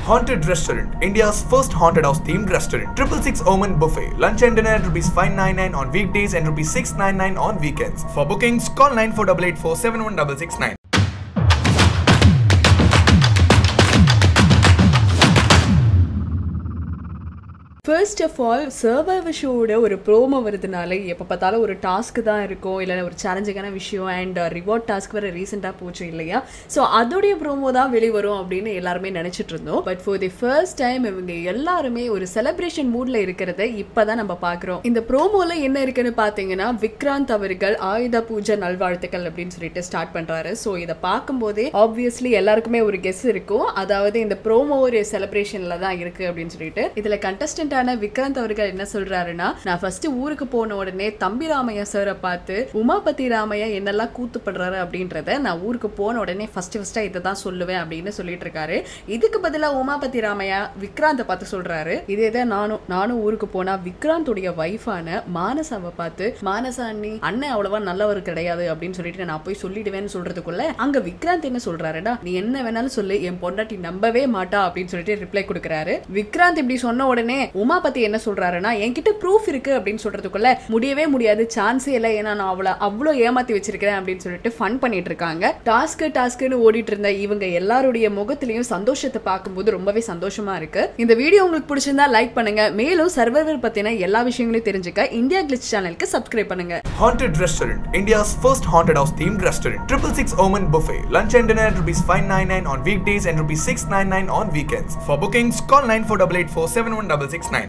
Haunted Restaurant, India's first haunted house themed restaurant. Triple Six Omen Buffet. Lunch and dinner at rupees 599 on weekdays and rupees 699 on weekends. For bookings, call 9488 71669. First of all Survivor ஷோவோட ஒரு promo வருதுனால எப்போ பார்த்தாலும் ஒரு task தான் இருக்கும் இல்லை ஒரு சேலஞ்சிங்கான விஷயம் அண்ட் ரிவார்ட் டாஸ்க் வேறு ரீசெண்டாக போச்சு இல்லையா ஸோ அதோடைய ப்ரோமோ தான் வெளிவரும் அப்படின்னு எல்லாருமே நினச்சிட்டு இருந்தோம் but for the first time இவங்க எல்லாருமே ஒரு செலிப்ரேஷன் மூடில் இருக்கிறத இப்போ தான் நம்ம பார்க்குறோம் இந்த ப்ரோமோவில் என்ன இருக்குன்னு பார்த்தீங்கன்னா விக்ராந்த் அவர்கள் ஆயுத பூஜை நல்வாழ்த்துக்கள் அப்படின்னு சொல்லிட்டு ஸ்டார்ட் பண்ணுறாரு ஸோ இதை பார்க்கும்போதே ஆப்வியஸ்லி எல்லாருக்குமே ஒரு கெஸ் இருக்கும் அதாவது இந்த ப்ரோமோ ஒரு செலிப்ரேஷனில் தான் இருக்குது அப்படின்னு சொல்லிட்டு இதில் கண்டஸ்டன்ட் கண்டஸ்டன்டான விக்ராந்த் அவர்கள் என்ன சொல்றாருன்னா நான் ஃபர்ஸ்ட் ஊருக்கு போன உடனே தம்பி ராமையா சாரை பார்த்து உமாபதி ராமையா என்னெல்லாம் கூத்துப்படுறாரு அப்படின்றத நான் ஊருக்கு போன உடனே ஃபர்ஸ்ட் ஃபர்ஸ்டா இதை தான் சொல்லுவேன் அப்படின்னு சொல்லிட்டு இருக்காரு இதுக்கு பதிலாக உமாபதி ராமையா விக்ராந்தை பார்த்து சொல்றாரு இதே தான் நானும் நானும் ஊருக்கு போனா விக்ராந்தோடைய வைஃபான மானசாவை பார்த்து மானசா அண்ணி அண்ணன் அவ்வளவா நல்லவர் கிடையாது அப்படின்னு சொல்லிட்டு நான் போய் சொல்லிடுவேன்னு சொல்றதுக்குள்ள அங்க விக்ராந்த் என்ன சொல்றாருடா நீ என்ன வேணாலும் சொல்லு என் பொண்டாட்டி நம்பவே மாட்டா அப்படின்னு சொல்லிட்டு ரிப்ளை கொடுக்குறாரு விக்ராந்த் இப்படி சொன்ன உடனே உமா பத்தி என்ன சொல்றாருன்னா என்கிட்ட ப்ரூஃப் இருக்கு அப்படின்னு சொல்றதுக்குள்ள முடியவே முடியாது சான்ஸே இல்லை ஏன்னா நான் அவளை அவ்வளோ ஏமாத்தி வச்சிருக்கிறேன் அப்படின்னு சொல்லிட்டு ஃபன் பண்ணிட்டு இருக்காங்க டாஸ்க்கு டாஸ்க்குன்னு ஓடிட்டு இருந்த இவங்க எல்லாருடைய முகத்திலையும் சந்தோஷத்தை பார்க்கும்போது ரொம்பவே சந்தோஷமா இருக்கு இந்த வீடியோ உங்களுக்கு பிடிச்சிருந்தா லைக் பண்ணுங்க மேலும் சர்வைவர் பத்தின எல்லா விஷயங்களையும் தெரிஞ்சுக்க இந்தியா கிளிச் சேனலுக்கு சப்ஸ்கிரைப் பண்ணுங்க Haunted Restaurant, India's first haunted house themed restaurant. Triple Six Omen Buffet. Lunch and dinner at rupees 599 on weekdays and rupees 699 on weekends. For bookings, call 9488 71669.